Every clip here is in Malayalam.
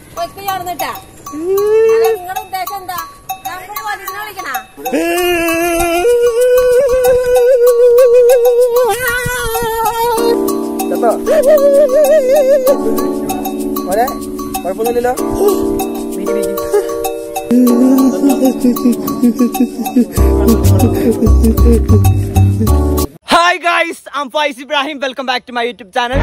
ഒരിക്കൽ നടന്നിട്ടാ നിങ്ങളുടെ ഉദ്ദേശം എന്താ നമുക്ക് പോലീസിനെ വിളിക്കണ കേട്ടോ മോനെ കുഴപ്പമൊന്നുമില്ലല്ലോ നീക്കി നീക്കി hi guys I'm Faiz Ibrahim welcome back to my YouTube channel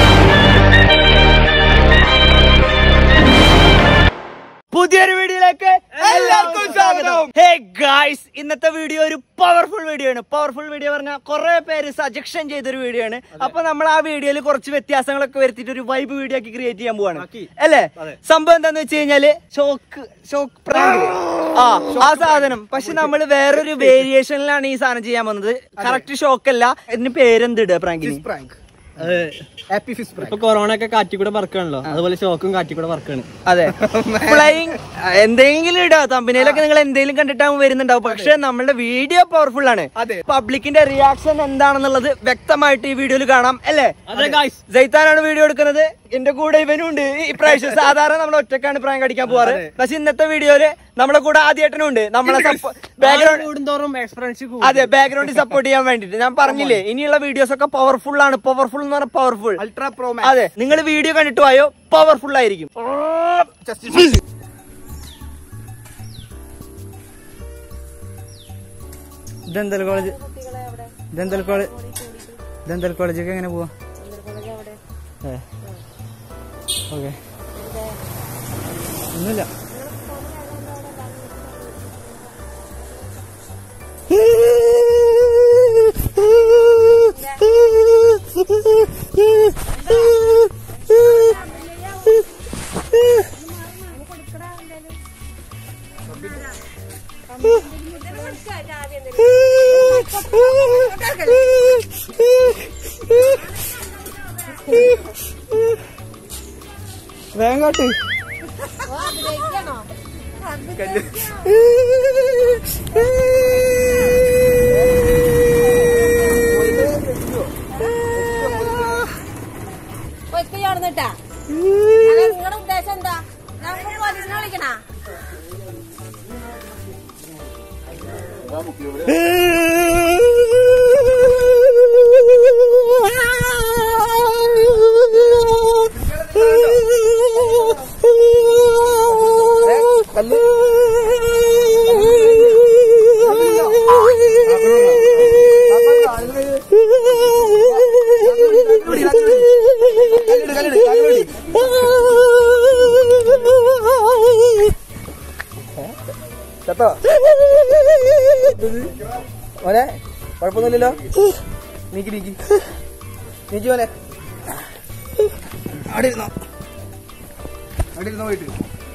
പുതിയൊരു വീഡിയോയിലേക്ക് എല്ലാവർക്കും സ്വാഗതം ഹേ ഗൈസ് ഇന്നത്തെ വീഡിയോ ഒരു പവർഫുൾ വീഡിയോ ആണ് പവർഫുൾ വീഡിയോ പറഞ്ഞാൽ കുറെ പേര് സജക്ഷൻ ചെയ്തൊരു വീഡിയോ ആണ് അപ്പൊ നമ്മൾ ആ വീഡിയോയിൽ കുറച്ച് വ്യത്യാസങ്ങളൊക്കെ വരുത്തിയിട്ട് ഒരു വൈബ് വീഡിയോ ആക്കി ക്രിയേറ്റ് ചെയ്യാൻ പോവാണ് അല്ലേ സംഭവം എന്താന്ന് വെച്ച് കഴിഞ്ഞാല് ഷോക്ക് ഷോക്ക് പ്രാങ്ക് ആ ആ സാധനം പക്ഷെ നമ്മൾ വേറൊരു വേരിയേഷനിലാണ് ഈ സാധനം ചെയ്യാൻ പോകുന്നത് കറക്റ്റ് ഷോക്ക് അല്ല ഇതിന് പേരെന്തിടുക പ്രാങ്കിന് പ്രാങ്ക് ഹാപ്പി ഫിസ് പ്രാങ്ക് ഇപ്പൊ കൊറോണ ഒക്കെ കാറ്റി കൂടെ പറക്കാണല്ലോ അതുപോലെ ഷോക്കും കാറ്റി കൂടെ പറക്കാണ് അതെ ഫ്ലൈങ് എന്തെങ്കിലും ഇടാ തമ്പനിയിലൊക്കെ നിങ്ങൾ എന്തെങ്കിലും കണ്ടിട്ടാവും വരുന്നുണ്ടാവും പക്ഷെ നമ്മളുടെ വീഡിയോ പവർഫുൾ ആണ് അതെ. പബ്ലിക്കിന്റെ റിയാക്ഷൻ എന്താണെന്നുള്ളത് വ്യക്തമായിട്ട് ഈ വീഡിയോയിൽ കാണാം അല്ലേ അതെ ഗായ്സ് ജയ്ത്താനാണ് വീഡിയോ എടുക്കുന്നത് എന്റെ കൂടെ ഇവനും ഉണ്ട് ഈ പ്രാവശ്യം സാധാരണ നമ്മൾ ഒറ്റക്കാണ് പ്രായം കടിക്കാൻ പോവാറ് പക്ഷെ ഇന്നത്തെ വീഡിയോയില് നമ്മളെ കൂടെ ആദ്യമായിട്ടും ഉണ്ട് നമ്മളെ ബാക്ക്ഗ്രൗണ്ട് കൂടുന്തോറും എക്സ്പീരിയൻസ് അതെ ബാക്ക്ഗ്രൗണ്ടിൽ സപ്പോർട്ട് ചെയ്യാൻ വേണ്ടിട്ട് ഞാൻ പറഞ്ഞില്ലേ ഇനിയുള്ള വീഡിയോസ് ഒക്കെ പവർഫുൾ ആണ് പവർഫുൾ എന്ന് പറഞ്ഞാൽ പവർഫുൾ അൾട്രാ പ്രോ അതെ നിങ്ങൾ വീഡിയോ കണ്ടിട്ട് പോയോ പവർഫുൾ ആയിരിക്കും dental college dental college dental കോളേജൊക്കെ എങ്ങനെ പോവാ ഓക്കെ ഒന്നുമില്ല വേഗം കാട്ട് അഭിനയിക്കണോ ഒരിക്കൽ നടന്നിട്ടാ നിങ്ങളുടെ ഉദ്ദേശം എന്താ നമുക്ക് പോലീസിനെ വിളിക്കണ കല്ല് കേട്ടോ മോനെ കുഴപ്പമൊന്നുമില്ലല്ലോ നീക്കി നീക്കി നീക്കി മോനെ അവിടെ ഇരുന്നോ അവിടെ ഇരുന്നോ പോയിട്ട്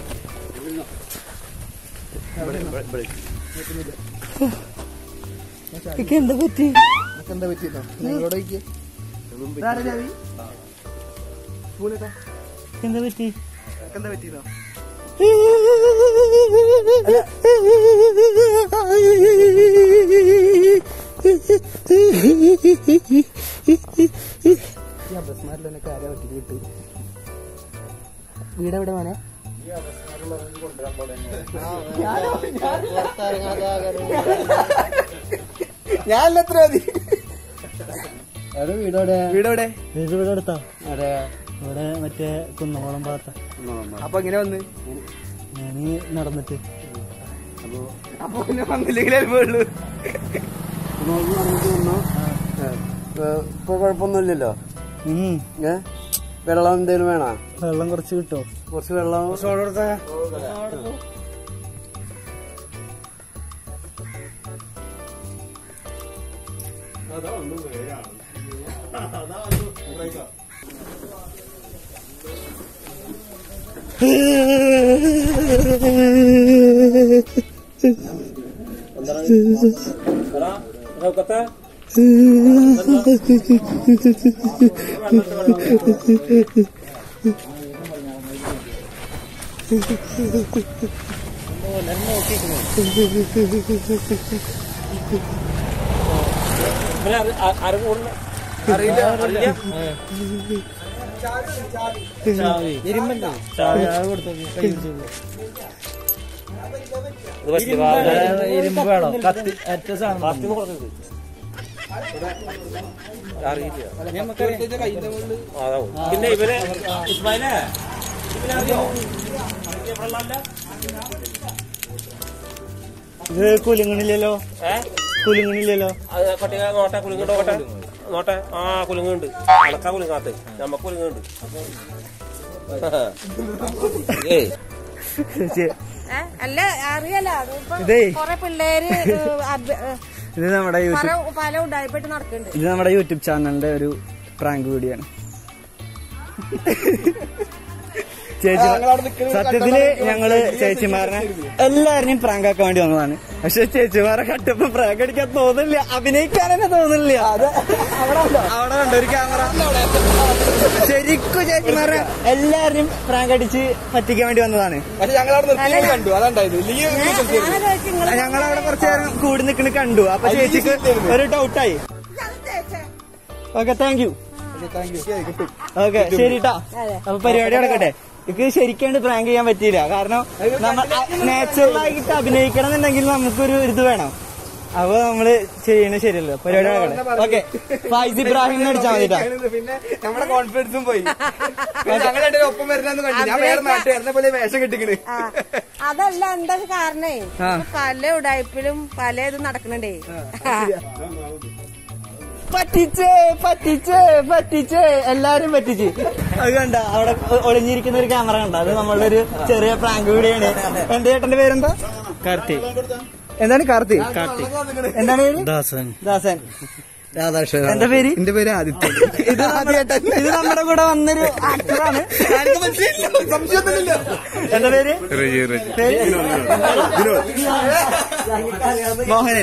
എന്താ പറ്റി എന്താ പറ്റിയല്ലോ ഞങ്ങളോട് എന്താ പറ്റി എന്താ പറ്റിയതോ ഈ അബസ്മാരിലൊക്കെ ആരാ പറ്റി കിട്ടി വീടെവിടെ മോനെ ഞാനല്ല എത്ര മതി വീടോടെ വീടെവിടെ വീട് വീട് എടുത്താ ഇവിടെ മറ്റേ കുന്നോളം ഭാഗത്ത അപ്പൊ ഇങ്ങനെ വന്ന് ഞാന് നടന്നിട്ട് അപ്പൊ പിന്നെ വന്നില്ലെങ്കിലേ ഉള്ളൂ ഇപ്പൊ കുഴപ്പമൊന്നുമില്ലല്ലോ ഉം ഏ വെള്ളം എന്തേലും വേണോ വെള്ളം കുറച്ച് കിട്ടോ കുറച്ച് വെള്ളം അറിയില്ല അറിയില്ല ഇരുമ്പുണ്ടോ ഇരുമ്പ് വേണോ കത്തി അറ്റ സാധനം പിന്നെ ഇവനെ ഇസ്മായിലേ ഇത് കുലുങ്ങണില്ലല്ലോ കുലുങ്ങണില്ലല്ലോ അത് പട്ടിക നോട്ടെ കുലുങ്ങുണ്ടോ നോട്ടെ നോട്ടെ ആ കുലുങ്ങുണ്ട് അടക്കാ കുലുങ്ങാത്ത നമ്മക്ക് കുലുങ്ങുണ്ട് ഏയ് ചെ- ഏ? അല്ല അറിയാലോ അതിപ്പോ ഇതേ. കൊറേ പിള്ളേര് ഏ, അഭ്യ- ഏ, ഇത് നമ്മുടെ പല യൂട്യൂബ് പല ഉടായ്പായിട്ട് നടക്കുന്നുണ്ട് ഇത് നമ്മുടെ യൂട്യൂബ് ചാനലിന്റെ ഒരു പ്രാങ്ക് വീഡിയോ ആണ് ചേച്ചി സത്യത്തില് ഞങ്ങള് ചേച്ചിമാരനെ എല്ലാവരെയും പ്രാങ്ക് ആക്കാൻ വേണ്ടി വന്നതാണ് പക്ഷെ ചേച്ചിമാരെ കട്ടപ്പോ പ്രാങ്ക് അടിക്കാൻ തോന്നില്ല അഭിനയിക്കാൻ തന്നെ തോന്നില്ല അത് അവിടെ കണ്ടോ ഒരു ക്യാമറ ശരിക്കും ചേച്ചിമാരെ എല്ലാവരെയും പ്രാങ്ക് അടിച്ച് പറ്റിക്കാൻ വേണ്ടി വന്നതാണ് ഞങ്ങൾ അവിടെ കുറച്ചു നേരം കൂടി നിൽക്കണ കണ്ടു അപ്പൊ ചേച്ചിക്ക് ഒരു ഡൗട്ടായി ഓക്കെ താങ്ക് യു ഓക്കെ ശരിട്ടാ അപ്പൊ പരിപാടി നടക്കട്ടെ എനിക്ക് ശരിക്കും പ്രാങ്ക് ചെയ്യാൻ പറ്റിയില്ല കാരണം നമ്മൾ നാച്ചുറൽ ആയിട്ട് അഭിനയിക്കണം എന്നുണ്ടെങ്കിൽ നമുക്കൊരു ഇത് വേണം അപ്പൊ നമ്മള് ചെയ്യണത് ശരിയല്ലോ പരിപാടി നടക്കട്ടെ ഓക്കെ ഫൈസ് ഇബ്രാഹിം അടിച്ചാൽ മതിട്ടാ പിന്നെ നമ്മുടെ കോൺഫിഡൻസും പോയി ഞങ്ങൾ രണ്ടുപേരും ഒപ്പം വരണമെന്ന് കണ്ടു ഞാൻ വേറെ നാട്ടുകാരനെ പോലെ വേഷം കെട്ടിക്കണ് ആ. അതല്ല എന്താ കാരണേ ആ. പല ഉടായ്പിലും പല ഇതും നടക്കണുണ്ടേ പറ്റിച്ചേ പറ്റിച്ചേ പറ്റിച്ചേ എല്ലാരും പറ്റിച്ച് അത് കണ്ട അവിടെ ഒ- ഒളിഞ്ഞിരിക്കുന്ന ഒരു ക്യാമറ കണ്ട അത് നമ്മളുടെ ഒരു ചെറിയ പ്രാങ്ക് വീഡിയോ ആണ് എന്റെ ചേട്ടന്റെ പേരെന്താ കാർത്തി എന്താണ് കാർത്തി കാർത്തി എന്താണ് പേര് ദാസൻ ദാസൻ രാധാകൃഷ്ണൻ എന്താ പേര് എന്റെ പേര് ആദിത്യൻ ഇത് ആദ്യമായിട്ട് ഇത് നമ്മുടെ കൂടെ വന്നൊരു ആക്ടറാണ് സംശയമൊന്നുമില്ല എന്താ പേര് പേര്? മോഹനൻ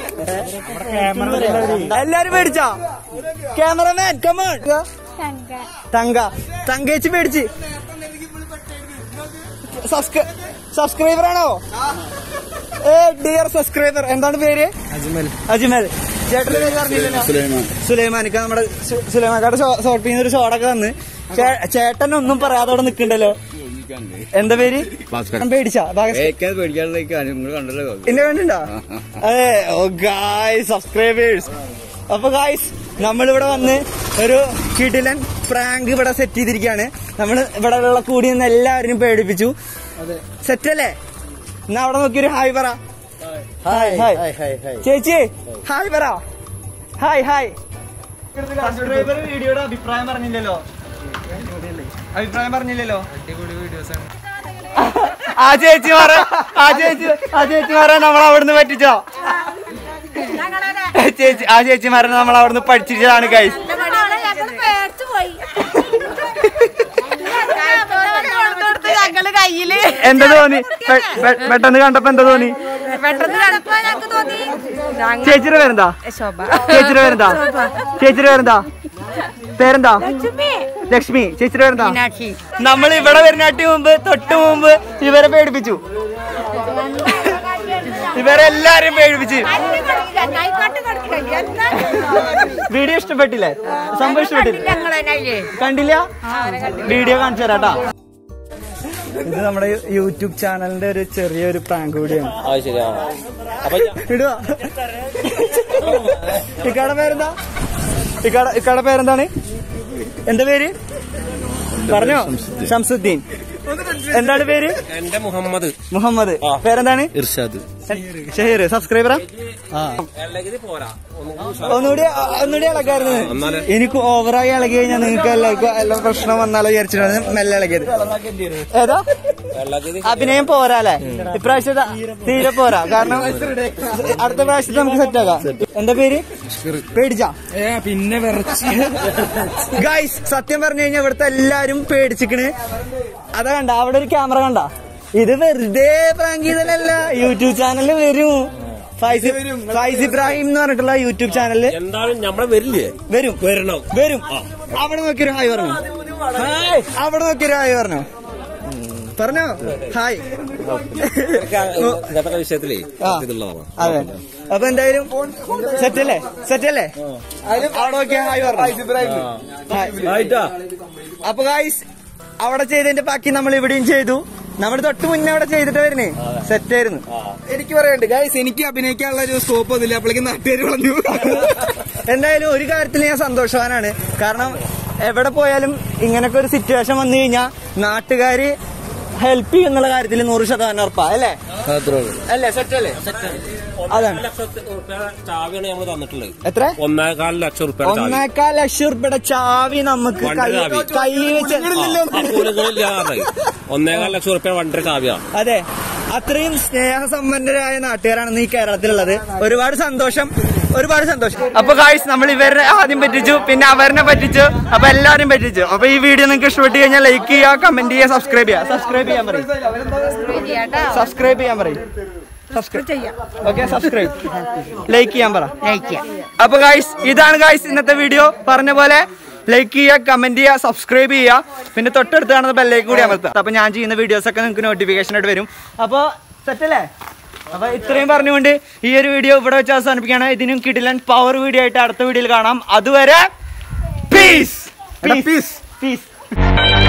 എല്ലാരും പേടിച്ചാ ക്യാമറമാൻ കമോൺ തങ്ക തങ്കേച്ചി പേടിച്ച് സബ്സ്ക്രൈബർ ആണോ ഏ ഡിയർ സബ്സ്ക്രൈബർ എന്താണ് പേര് അജ്മൽ അജ്മൽ ചേട്ടന്റെ പേര് പറഞ്ഞില്ലല്ലോ സുലൈമാൻ സുലൈമാനിക്ക നമ്മുടെ സു- സുലൈമാൻകാട് ഷോർട്ട് ചെയ്യുന്ന ഒരു ഷോടൊക്കെ വന്ന് ചേ- ചേട്ടൻ ഒന്നും പറയാതെ അവിടെ നിക്കണ്ടല്ലോ എന്താ പേര് ഭാസ്കരൻ. പേടിച്ചാ ഏക്കാൻ പേടിക്കാനുള്ള നിങ്ങൾ കണ്ടല്ലോ എന്നെ കണ്ടിണ്ടോ അതെ ഓ ഗായ് സബ്സ്ക്രൈബേഴ്സ് അപ്പൊ ഗായ്സ് നമ്മളിവിടെ വന്ന് ഒരു കിടിലൻ പ്രാങ്ക് ഇവിടെ സെറ്റ് ചെയ്തിരിക്കുകയാണ് നമ്മൾ ഇവിടെ ഉള്ള കൂടി നിന്ന് എല്ലാവരും പേടിപ്പിച്ചു സെറ്റ് അല്ലേ എന്നാ അവിടെ നോക്കി ഒരു ഹായ് പറ ഹായ് ഹായ് ചേച്ചി ഹായ് പറ ഹായ് ഹായ് സബ്സ്ക്രൈബർ വീഡിയോയുടെ അഭിപ്രായം പറഞ്ഞില്ലല്ലോ അഭിപ്രായം പറഞ്ഞില്ലല്ലോ ആ ചേച്ചിമാരെ ആ ചേച്ചി ആ ചേച്ചിമാരെ നമ്മൾ അവിടുന്ന് പറ്റിച്ചോ ചേച്ചി ആ ചേച്ചിമാരെ നമ്മൾ അവിടുന്ന് പഠിച്ചിട്ടാണ് ഗൈസ് പേടിച്ചു പോയി ഞങ്ങള് കയ്യില് എന്താ തോന്നി പെ- പെ- പെട്ടെന്ന് കണ്ടപ്പോ എന്താ തോന്നി പെട്ടെന്ന് കണ്ടപ്പോ ഞങ്ങക്ക് തോന്നി ചേച്ചിയുടെ പേരെന്താ ശോഭ ചേച്ചിയുടെ പേരെന്താ ചേച്ചിയുടെ പേരെന്താ പേരെന്താ ലക്ഷ്മി ലക്ഷ്മി ചേച്ചിയുടെ പേരെന്താ മീനാക്ഷി നമ്മൾ ഇവിടെ വരുന്നാട്ടി മുമ്പ് തൊട്ട് മുമ്പ് ഇവരെ പേടിപ്പിച്ചു ഇവരെല്ലാരും പേടിപ്പിച്ച് കൈക്കോട്ട് കൊടുക്കില്ല എന്താ വീഡിയോ ഇഷ്ടപ്പെട്ടില്ലേ സംഭവം ഇഷ്ടപ്പെട്ടില്ല ഞങ്ങളെ കണ്ടില്ല വീഡിയോ കാണിച്ചു തരാട്ടാ ഇത് നമ്മുടെ യൂട്യൂബ് ചാനലിന്റെ ഒരു ചെറിയൊരു പ്രാങ്ക് കൂടിയാണ് അത് ശരി ആ അപ്പൊ ഇടുക ഇക്കാടെ പേരെന്താ ഇക്കാടെ ഇക്കാടെ പേരെന്താണ് എന്താ പേര് പറഞ്ഞോ ഷംസുദ്ദീൻ എന്താണ് പേര് എന്റെ മുഹമ്മദ് മുഹമ്മദ് പേരെന്താണ് ഇർഷാദ് ഷഹീർ സബ്സ്ക്രൈബറാ അല്ലെങ്കിൽ പോരാ ഒന്നും ഒന്നുകൂടി ഒന്നുകൂടി ഇളകായിരുന്നു എന്നാല്? എനിക്ക് ഓവറായി ഇളകി കഴിഞ്ഞാൽ നിങ്ങൾക്ക് എല്ലാവർക്കും എല്ലാം പ്രശ്നം വന്നാലോ വിചാരിച്ചിട്ടാണ് മെല്ലെ ഇളകിയത് ഏതാ അല്ലെങ്കിൽ അഭിനയം പോരാല്ലേ ഇപ്രാവശ്യം ദാ തീരെ പോരാ കാരണം അടുത്ത പ്രാവശ്യത്തെ നമുക്ക് സെറ്റ് ആക്കാം എന്താ പേര് പേടിച്ചാ പിന്നെ വിറച്ച് ഗൈസ് സത്യം പറഞ്ഞു കഴിഞ്ഞാൽ ഇവിടുത്തെ എല്ലാരും പേടിച്ചിക്കണ് അതാ കണ്ട അവിടെ ഒരു ക്യാമറ കണ്ട ഇത് വെറുതെ പ്രാങ്ക് ചെയ്തല്ല യൂട്യൂബ് ചാനലിൽ വരും ഫൈസ് ഫൈസ് ഇബ്രാഹിം എന്ന് പറഞ്ഞിട്ടുള്ള യൂട്യൂബ് ചാനലില് എന്തായാലും നമ്മളെ വരില്ലേ വരും വരണം വരും അവിടെ നോക്കിയൊരു ഹായ് പറഞ്ഞു ഹായ് അവിടെ നോക്കിയൊരു ഹായ് പറഞ്ഞു പറഞ്ഞോ ഹായ് ഇന്നത്തെ വിഷയത്തിലേ ആ. ഇതുള്ളതാണ് അതെ അപ്പൊ എന്തായാലും സെറ്റ് അല്ലേ സെറ്റ് അല്ലേ അവിടെ നോക്കിയ ഹായ് പറഞ്ഞു ഹായ് ആയിട്ടാ അപ്പൊ ഗായ്സ് അവിടെ ചെയ്തതിന്റെ ബാക്കി നമ്മൾ ഇവിടെയും ചെയ്തു നമ്മൾ തൊട്ട് മുന്നേ അവിടെ ചെയ്തിട്ട് വരുന്നേ സെറ്റ് ആയിരുന്നു എനിക്ക് പറയണ്ട് ഗൈസ് എനിക്ക് അഭിനയിക്കാനുള്ള ഒരു സ്കോപ്പ് ഒന്നുമില്ല അപ്പോഴേക്കും നാട്ടുകാർ പറഞ്ഞു എന്തായാലും ഒരു കാര്യത്തിൽ ഞാൻ സന്തോഷവാനാണ് കാരണം എവിടെ പോയാലും ഇങ്ങനൊക്കെ ഒരു സിറ്റുവേഷൻ വന്നു കഴിഞ്ഞാൽ നാട്ടുകാര് ഹെൽപ്പ് ചെയ്യുന്നുള്ള കാര്യത്തിൽ നൂറ് ശതമാനം ഉറപ്പാ അല്ലേ അല്ലേ സെറ്റ് അല്ലേ അതാണ് ലക്ഷത്തി ഉറുപ്പ്യ ചാവിയാണ് നമ്മൾ തന്നിട്ടുള്ളത് എത്ര ഒന്നേകാൽ ലക്ഷം ഉറുപ്പ്യ ചാവി ഒന്നേക്കാൽ ലക്ഷം റുപ്യയുടെ ചാവി നമുക്ക് വണ്ടി കൈ- ചാവി. കൈ വെച്ച് ആ, കുലുങ്ങളില്ലാതെ ഒന്നേകാൽ ലക്ഷം ഉറുപ്പ്യ വണ്ടി കാവ്യ അതെ അത്രയും സ്നേഹസമ്പന്നരായ നാട്ടുകാരാണ് ഈ കേരളത്തിലുള്ളത് ഒരുപാട് സന്തോഷം ഒരുപാട് സന്തോഷം അപ്പൊ കാഴ്ച നമ്മൾ ഇവരെ ആദ്യം പറ്റിച്ചു പിന്നെ അവരെ പറ്റിച്ചു അപ്പൊ എല്ലാവരും പറ്റിച്ചു അപ്പൊ ഈ വീഡിയോ നിങ്ങൾക്ക് ഇഷ്ടപ്പെട്ട് കഴിഞ്ഞാൽ ലൈക്ക് ചെയ്യുക കമന്റ് ചെയ്യുക സബ്സ്ക്രൈബ് ചെയ്യുക സബ്സ്ക്രൈബ് ചെയ്യാൻ പറയും സബ്സ്ക്രൈബ് ചെയ്യാൻ പറയും ഓക്കെ സബ്സ്ക്രൈബ് ലൈക്ക് ചെയ്യാൻ പറ അപ്പൊ ഗായ്സ് ഇതാണ് ഗായ്സ് ഇന്നത്തെ വീഡിയോ പറഞ്ഞ പോലെ ലൈക്ക് ചെയ്യുക കമന്റ് ചെയ്യുക സബ്സ്ക്രൈബ് ചെയ്യുക പിന്നെ തൊട്ടടുത്ത് കാണുന്ന ബെല്ലേക്ക് കൂടി അമർത്തുക അപ്പൊ ഞാൻ ചെയ്യുന്ന വീഡിയോസ് ഒക്കെ നിങ്ങൾക്ക് നോട്ടിഫിക്കേഷൻ ആയിട്ട് വരും അപ്പൊ സെറ്റല്ലേ അപ്പൊ ഇത്രയും പറഞ്ഞുകൊണ്ട് ഈ ഒരു വീഡിയോ ഇവിടെ വെച്ച് അവസാനിപ്പിക്കുകയാണ് ഇതിനും കിടിലൻ പവർ വീഡിയോ ആയിട്ട് അടുത്ത വീഡിയോയിൽ കാണാം അതുവരെ പീസ് പീസ് പീസ്